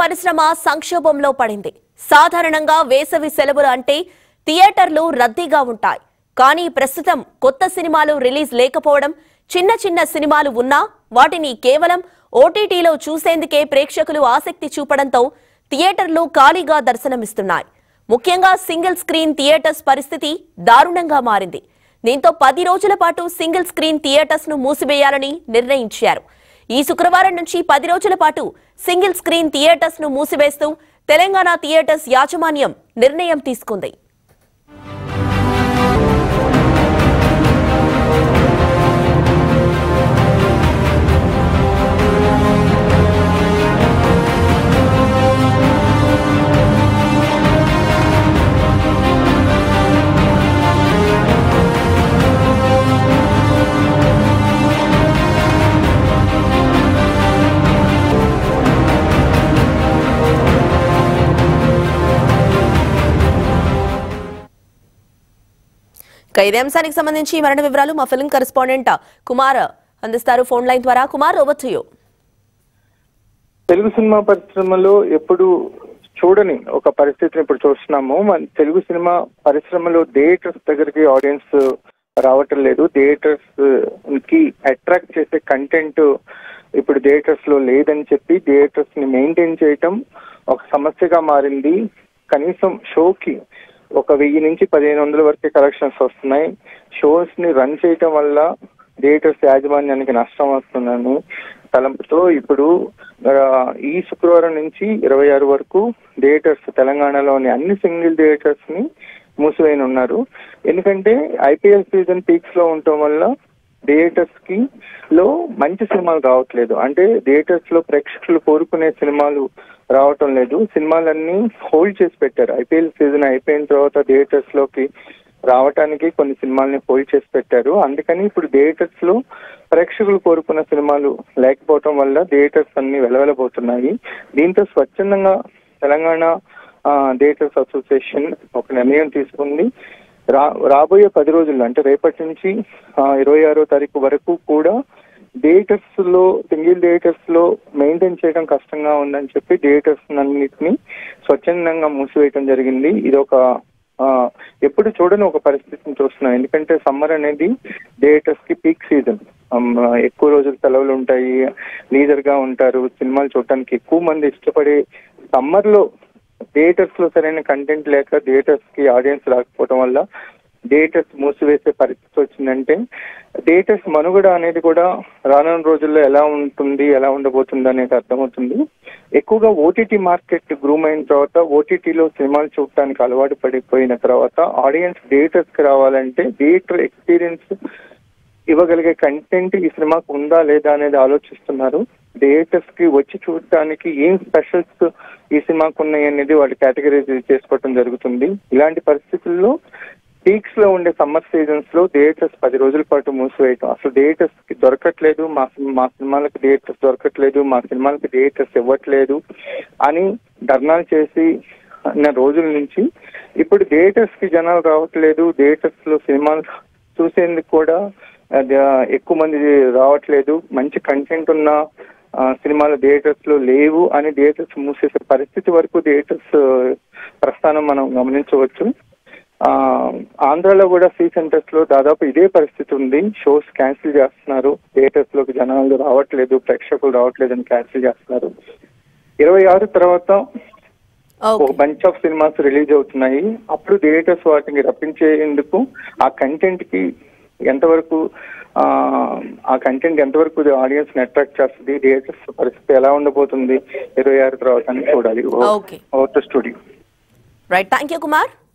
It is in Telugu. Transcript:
పరిశ్రమ సంక్షోభంలో పడింది సాధారణంగా వేసవి సెలవులు అంటే థియేటర్లు రద్దీగా ఉంటాయి కానీ ప్రస్తుతం కొత్త సినిమాలు రిలీజ్ లేకపోవడం చిన్న చిన్న సినిమాలు ఉన్నా వాటిని కేవలం ఓటీటీలో చూసేందుకే ప్రేక్షకులు ఆసక్తి చూపడంతో థియేటర్లు ఖాళీగా దర్శనమిస్తున్నాయి ముఖ్యంగా సింగిల్ స్క్రీన్ థియేటర్స్ పరిస్థితి దారుణంగా మారింది దీంతో పది రోజుల పాటు సింగిల్ స్క్రీన్ థియేటర్స్ ను మూసివేయాలని నిర్ణయించారు ఈ శుక్రవారం నుంచి పది రోజుల పాటు సింగిల్ స్క్రీన్ థియేటర్స్ ను మూసివేస్తూ తెలంగాణ థియేటర్స్ యాజమాన్యం నిర్ణయం తీసుకుంది ఇక ఇదే అంశానికి సంబంధించి మరణ వివరాలు మా ఫిల్మ్ కరెస్పాండెంట్ కుమార్ అందిస్తారు ఫోన్ లైన్ ద్వారా Kumar over to you Telugu సినిమా పరిశ్రమలో ఎప్పుడు చూడని ఒక పరిస్థితిని ఇప్పుడు చూస్తున్నాము మన తెలుగు సినిమా పరిశ్రమలో థియేటర్స్ దగ్గరికి ఆడియన్స్ రావటం లేదు థియేటర్స్ కి అట్రాక్ట్ చేసే కంటెంట్ ఇప్పుడు థియేటర్స్ లో లేదని చెప్పి థియేటర్స్ ని మెయింటైన్ చేయటం ఒక సమస్యగా మారింది కనీసం షోకి ఒక వెయ్యి నుంచి పదిహేను వందల వరకే కలెక్షన్స్ వస్తున్నాయి షోస్ ని రన్ చేయటం వల్ల థియేటర్స్ యాజమాన్యానికి నష్టం వస్తుందని తలంపుతో ఇప్పుడు ఆ, ఈ శుక్రవారం నుంచి ఇరవై ఆరు వరకు థియేటర్స్ తెలంగాణలోని అన్ని సింగిల్ థియేటర్స్ ని మూసివేయనున్నారు ఎందుకంటే ఐపీఎల్ సీజన్ పీక్స్ లో ఉండటం వల్ల థియేటర్స్ కి లో మంచి సినిమాలు రావట్లేదు అంటే థియేటర్స్ లో ప్రేక్షకులు కోరుకునే సినిమాలు రావటం లేదు సినిమాలన్నీ హోల్డ్ చేసి పెట్టారు ఐపీఎల్ సీజన్ అయిపోయిన తర్వాత థియేటర్స్ లోకి రావటానికి కొన్ని సినిమాల్ని హోల్డ్ చేసి పెట్టారు అందుకని ఇప్పుడు థియేటర్స్ లో ప్రేక్షకులు కోరుకున్న సినిమాలు లేకపోవటం వల్ల థియేటర్స్ అన్ని వెలవెలబోతున్నాయి దీంతో స్వచ్ఛందంగా తెలంగాణ ఆ, థియేటర్స్ అసోసియేషన్ ఒక నిర్ణయం తీసుకుంది రా రాబోయే పది రోజుల్లో అంటే రేపటి నుంచి ఆ, ఇరవై ఆరో తారీఖు వరకు కూడా థియేటర్స్ లో సింగిల్ థియేటర్స్ లో మెయింటైన్ చేయడం కష్టంగా ఉందని చెప్పి థియేటర్స్ అన్నిటిని స్వచ్ఛందంగా మూసివేయడం జరిగింది ఇది ఒక ఆ, ఎప్పుడు చూడని ఒక పరిస్థితిని చూస్తున్నాం ఎందుకంటే సమ్మర్ అనేది థియేటర్స్ కి పీక్ సీజన్ ఎక్కువ రోజులు సెలవులు ఉంటాయి లీజర్ గా ఉంటారు సినిమాలు చూడటానికి ఎక్కువ మంది ఇష్టపడే సమ్మర్ లో థియేటర్స్ లో సరైన కంటెంట్ లేక థియేటర్స్ కి ఆడియన్స్ రాకపోవడం వల్ల థియేటర్స్ మూసివేసే పరిస్థితి వచ్చిందంటే థియేటర్స్ మనుగడ అనేది కూడా రానున్న రోజుల్లో ఎలా ఉంటుంది ఎలా ఉండబోతుంది అనేది అర్థమవుతుంది ఎక్కువగా ఓటీటీ మార్కెట్ గ్రూమ్ అయిన తర్వాత ఓటీటీలో సినిమాలు చూడటానికి అలవాటు పడిపోయిన తర్వాత ఆడియన్స్ థియేటర్స్ కి రావాలంటే థియేటర్ ఎక్స్పీరియన్స్ ఇవ్వగలిగే కంటెంట్ ఈ సినిమాకు ఉందా లేదా అనేది ఆలోచిస్తున్నారు థియేటర్స్ కి వచ్చి చూడటానికి ఏం స్పెషల్స్ ఈ సినిమాకు ఉన్నాయి అనేది వాళ్ళు కేటగరైజ్ చేసుకోవటం జరుగుతుంది ఇలాంటి పరిస్థితుల్లో పీక్స్ లో ఉండే సమ్మర్ సీజన్స్ లో థియేటర్స్ పది రోజుల పాటు మూసివేయటం అసలు థియేటర్స్ కి దొరకట్లేదు మా సినిమా- మా సినిమాలకు థియేటర్స్ దొరకట్లేదు మా సినిమాలకు థియేటర్స్ ఇవ్వట్లేదు అని ధర్నాలు చేసి అన్న రోజుల నుంచి ఇప్పుడు థియేటర్స్ కి జనాలు రావట్లేదు థియేటర్స్ లో సినిమాలు చూసేందుకు కూడా అది, ఆ, ఎక్కువ మంది రావట్లేదు మంచి కంటెంట్ ఉన్న ఆ, సినిమాలు థియేటర్స్ లో లేవు అని థియేటర్స్ మూసేసే పరిస్థితి వరకు థియేటర్స్ ప్రస్థానం మనం గమనించవచ్చు ఆ, ఆంధ్రాలో కూడా సి సెంటర్స్ లో దాదాపు ఇదే పరిస్థితి ఉంది షోస్ క్యాన్సిల్ చేస్తున్నారు థియేటర్స్ లోకి జనాలు రావట్లేదు ప్రేక్షకులు రావట్లేదు అని క్యాన్సిల్ చేస్తున్నారు ఇరవై ఆరు తర్వాత ఒక okay bunch of cinemas release అవుతున్నాయి అప్పుడు థియేటర్స్ వాటిని రప్పించేందుకు ఆ కంటెంట్ కి ఎంతవరకు ఆ, ఆ కంటెంట్ ఎంతవరకు ఆడియన్స్ ని అట్రాక్ట్ చేస్తుంది థియేటర్స్ పరిస్థితి ఎలా ఉండబోతుంది ఇరవై ఆరు తర్వాత అని చూడాలి okay over to studio right thank you Kumar